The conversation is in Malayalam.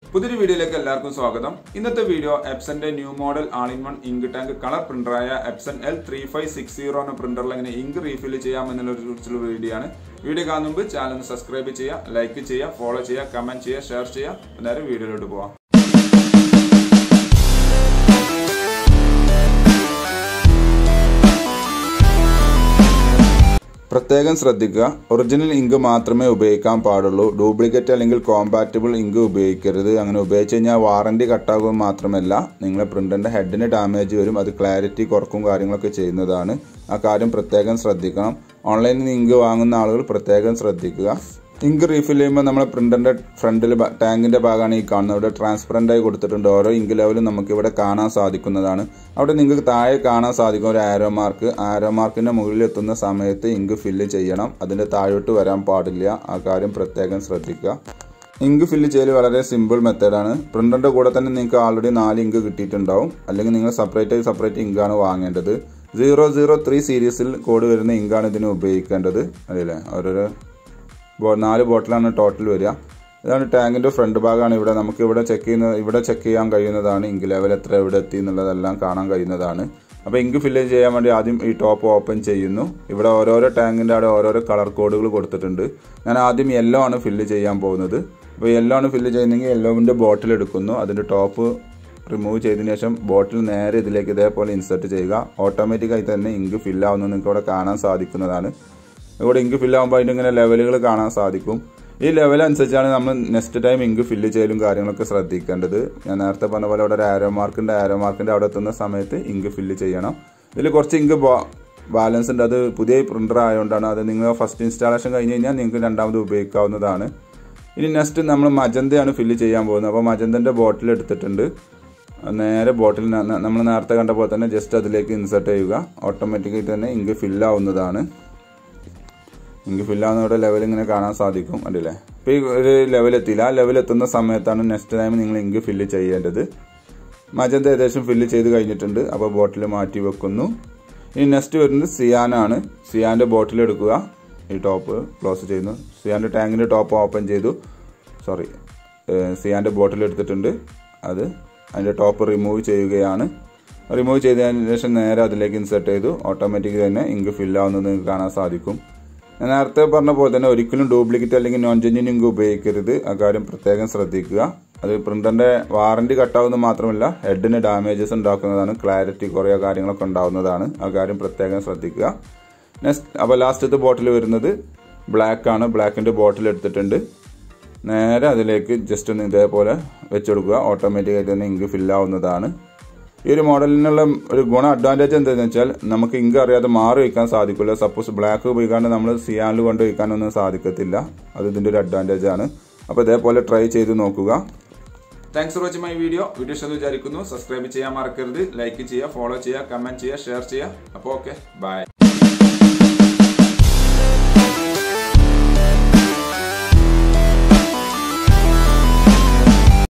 പുതിയൊരു വീഡിയോയിലേക്ക് എല്ലാവർക്കും സ്വാഗതം ഇന്നത്തെ വീഡിയോ എപ്സന്റെ new model all in one ink tank colour പ്രിന്ററായ Epson L three five six zero എന്ന പ്രിന്ററിൽ എങ്ങനെ ഇങ്ക് റീഫിൽ ചെയ്യാം എന്നുള്ള കുറിച്ചുള്ള വീഡിയോ ആണ് വീഡിയോ കാണുന്ന മുമ്പ് ചാനൽ ഒന്ന് സബ്സ്ക്രൈബ് ചെയ്യുക ലൈക്ക് ചെയ്യുക ഫോളോ ചെയ്യുക കമന്റ് ചെയ്യുക ഷെയർ ചെയ്യുക നേരെ വീഡിയോയിലോട്ട് പോവാം പ്രത്യേകം ശ്രദ്ധിക്കുക ഒറിജിനൽ ഇങ്ക് മാത്രമേ ഉപയോഗിക്കാൻ പാടുള്ളൂ ഡ്യൂപ്ലിക്കേറ്റ് അല്ലെങ്കിൽ കോമ്പാറ്റബിൾ ഇങ്ക് ഉപയോഗിക്കരുത് അങ്ങനെ ഉപയോഗിച്ച് കഴിഞ്ഞാൽ വാറണ്ടി കട്ടാകുക മാത്രമല്ല നിങ്ങളെ പ്രിന്റിന്റെ ഹെഡിന് ഡാമേജ് വരും അത് ക്ലാരിറ്റി കുറക്കും കാര്യങ്ങളൊക്കെ ചെയ്യുന്നതാണ് ആ കാര്യം പ്രത്യേകം ശ്രദ്ധിക്കണം ഓൺലൈനിൽ നിന്ന് ഇങ്ക് വാങ്ങുന്ന ആളുകൾ പ്രത്യേകം ശ്രദ്ധിക്കുക ഇങ്ക് റീഫിൽ ചെയ്യുമ്പോൾ നമ്മൾ പ്രിന്ററിന്റെ ഫ്രണ്ടിൽ ടാങ്കിന്റെ ഭാഗമാണ് ഈ കാണുന്നത് ഇവിടെ ട്രാൻസ്പെറന്റ് ആയി കൊടുത്തിട്ടുണ്ട് ഓരോ ഇങ്ക് ലെവലും നമുക്ക് ഇവിടെ കാണാൻ സാധിക്കുന്നതാണ് അവിടെ നിങ്ങൾക്ക് താഴെ കാണാൻ സാധിക്കും ഒരു ആരോ മാർക്ക് ആരോ മാർക്കിന്റെ മുകളിൽ എത്തുന്ന സമയത്ത് ഇങ്ക് ഫില്ല് ചെയ്യണം അതിന്റെ താഴോട്ട് വരാൻ പാടില്ല ആ കാര്യം പ്രത്യേകം ശ്രദ്ധിക്കുക ഇങ്ക് ഫില്ല് ചെയ്യൽ വളരെ സിമ്പിൾ മെത്തേഡാണ് പ്രിന്ററിന്റെ കൂടെ തന്നെ നിങ്ങൾക്ക് ആൾറെഡി നാല് ഇങ്ക് കിട്ടിയിട്ടുണ്ടാവും അല്ലെങ്കിൽ നിങ്ങൾ സെപ്പറേറ്റ് ആയി സെപ്പറേറ്റ് ഇങ്കാണ് വാങ്ങേണ്ടത് സീറോ സീറോ ത്രീ സീരീസിൽ കോഡ് വരുന്ന ഇങ്കാണ് ഇതിന് ഉപയോഗിക്കേണ്ടത് അല്ലേ ഓരോരോ നാല് ബോട്ടിലാണ് ടോട്ടൽ വരിക ഇതാണ് ടാങ്കിന്റെ ഫ്രണ്ട് ഭാഗമാണ് ഇവിടെ നമുക്ക് ഇവിടെ ചെക്ക് ചെയ്യുന്ന ഇവിടെ ചെക്ക് ചെയ്യാൻ കഴിയുന്നതാണ് ഇങ്ക് ലെവൽ എത്ര എവിടെ എത്തി എന്നുള്ളതെല്ലാം കാണാൻ കഴിയുന്നതാണ് അപ്പോൾ ഇങ്ക് ഫില്ല് ചെയ്യാൻ വേണ്ടി ആദ്യം ഈ ടോപ്പ് ഓപ്പൺ ചെയ്യുന്നു ഇവിടെ ഓരോരോ ടാങ്കിന്റെ അവിടെ ഓരോരോ കളർ കോഡുകൾ കൊടുത്തിട്ടുണ്ട് ഞാൻ ആദ്യം യെല്ലോ ആണ് ഫില്ല് ചെയ്യാൻ പോകുന്നത് അപ്പോൾ യെല്ലോ ആണ് ഫില്ല് ചെയ്യുന്നെങ്കിൽ യെല്ലോവിന്റെ ബോട്ടിൽ എടുക്കുന്നു അതിന്റെ ടോപ്പ് റിമൂവ് ചെയ്തതിനു ശേഷം ബോട്ടിൽ നേരെ ഇതിലേക്ക് ഇതേപോലെ ഇൻസെർട്ട് ചെയ്യുക ഓട്ടോമാറ്റിക്കായി തന്നെ ഇങ്ക് ഫില്ലാവുന്നത് നിങ്ങൾക്ക് ഇവിടെ കാണാൻ സാധിക്കുന്നതാണ് ഇവിടെ ഇങ്ക് ഫില്ലാകുമ്പോൾ അതിൻ്റെ ഇങ്ങനെ ലെവലുകൾ കാണാൻ സാധിക്കും ഈ ലെവൽ അനുസരിച്ചാണ് നമ്മൾ നെക്സ്റ്റ് ടൈം ഇങ്ക് ഫില്ല് ചെയ്യലും കാര്യങ്ങളൊക്കെ ശ്രദ്ധിക്കേണ്ടത് ഞാൻ നേരത്തെ പറഞ്ഞ പോലെ അവിടെ ഒരു ആരോ മാർക്കിൻ്റെ ആരോ മാർക്കിൻ്റെ അവിടെ എത്തുന്ന സമയത്ത് ഇങ്ക് ഫില്ല് ചെയ്യണം ഇതിൽ കുറച്ച് ഇങ്ക് ബാലൻസ് ഉണ്ട് അത് പുതിയ പ്രിൻ്റർ ആയതുകൊണ്ടാണ് അത് നിങ്ങൾ ഫസ്റ്റ് ഇൻസ്റ്റാളേഷൻ കഴിഞ്ഞ് കഴിഞ്ഞാൽ നിങ്ങൾക്ക് രണ്ടാമത് ഉപയോഗിക്കാവുന്നതാണ് ഇനി നെക്സ്റ്റ് നമ്മൾ മജന്തയാണ് ഫില്ല് ചെയ്യാൻ പോകുന്നത് അപ്പോൾ മജന്തൻ്റെ ബോട്ടിൽ എടുത്തിട്ടുണ്ട് നേരെ ബോട്ടിൽ നമ്മൾ നേരത്തെ കണ്ട പോലെ തന്നെ ജസ്റ്റ് അതിലേക്ക് ഇൻസേർട്ട് ചെയ്യുക ഓട്ടോമാറ്റിക്കായി തന്നെ ഇങ്ക് ഫില്ലാവുന്നതാണ് ഇങ്ക് ഫില്ലാവുന്നവിടെ ലെവൽ ഇങ്ങനെ കാണാൻ സാധിക്കും അല്ലേ ഇപ്പോൾ ഈ ഒരു ലെവൽ എത്തിയില്ല ആ ലെവൽ എത്തുന്ന സമയത്താണ് നെക്സ്റ്റ് ടൈം നിങ്ങൾ ഇങ്ക് ഫില്ല് ചെയ്യേണ്ടത് മജന്ത ഏകദേശം ഫില്ല് ചെയ്ത് കഴിഞ്ഞിട്ടുണ്ട് അപ്പോൾ ബോട്ടിൽ മാറ്റി വെക്കുന്നു ഇനി നെക്സ്റ്റ് വരുന്നത് സിയാനാണ് സിയാൻ്റെ ബോട്ടിൽ എടുക്കുക ഈ ടോപ്പ് ക്ലോസ് ചെയ്യുന്നു സിയാൻ്റെ ടാങ്കിൻ്റെ ടോപ്പ് ഓപ്പൺ ചെയ്തു സോറി സിയാൻ്റെ ബോട്ടിൽ എടുത്തിട്ടുണ്ട് അത് അതിൻ്റെ ടോപ്പ് റിമൂവ് ചെയ്യുകയാണ് റിമൂവ് ചെയ്തതിന് ശേഷം നേരെ അതിലേക്ക് ഇൻസെർട്ട് ചെയ്തു ഓട്ടോമാറ്റിക് തന്നെ ഇങ്ക് ഫില്ലാവുന്നത് നിങ്ങൾക്ക് കാണാൻ സാധിക്കും ഞാൻ നേരത്തെ പറഞ്ഞ പോലെ തന്നെ ഒരിക്കലും ഡ്യൂപ്ലിക്കേറ്റ് അല്ലെങ്കിൽ നോൺ ജെന്യൻ ഇങ്ക് ഉപയോഗിക്കരുത് ആ കാര്യം പ്രത്യേകം ശ്രദ്ധിക്കുക അത് പ്രിന്ററിന്റെ വാറണ്ടി കട്ടാവുന്നത് മാത്രമല്ല ഹെഡിന് ഡാമേജസ് ഉണ്ടാക്കുന്നതാണ് ക്ലാരിറ്റി കുറേ കാര്യങ്ങളൊക്കെ ഉണ്ടാവുന്നതാണ് ആ കാര്യം പ്രത്യേകം ശ്രദ്ധിക്കുക നെക്സ്റ്റ് അപ്പോൾ ലാസ്റ്റത്തെ ബോട്ടിൽ വരുന്നത് ബ്ലാക്ക് ആണ് ബ്ലാക്കിന്റെ ബോട്ടിൽ എടുത്തിട്ടുണ്ട് നേരെ അതിലേക്ക് ജസ്റ്റ് ഒന്ന് ഇതേപോലെ വെച്ചെടുക്കുക ഓട്ടോമാറ്റിക്കായിട്ട് തന്നെ ഇങ്ക് ഫില്ലാവുന്നതാണ് ഈ ഒരു മോഡലിനുള്ള ഒരു ഗുണ അഡ്വാൻറ്റേജ് എന്താണെന്ന് വെച്ചാൽ നമുക്ക് ഇങ്ക് അറിയാതെ മാറി വയ്ക്കാൻ സാധിക്കില്ല സപ്പോസ് ബ്ലാക്ക് ഉപയോഗിക്കാണ്ട് നമ്മൾ സിയാനിൽ കൊണ്ട് വയ്ക്കാനൊന്നും സാധിക്കത്തില്ല അത് ഇതിൻ്റെ ഒരു അഡ്വാൻറ്റേജ് ആണ് അപ്പോൾ ഇതേപോലെ ട്രൈ ചെയ്ത് നോക്കുക thanks for watching my video video ഇഷ്ടം വിചാരിക്കുന്നു സബ്സ്ക്രൈബ് ചെയ്യാൻ മറക്കരുത് ലൈക്ക് ചെയ്യുക ഫോളോ ചെയ്യുക കമന്റ് ചെയ്യുക ഷെയർ ചെയ്യുക അപ്പോൾ ഓക്കെ ബൈ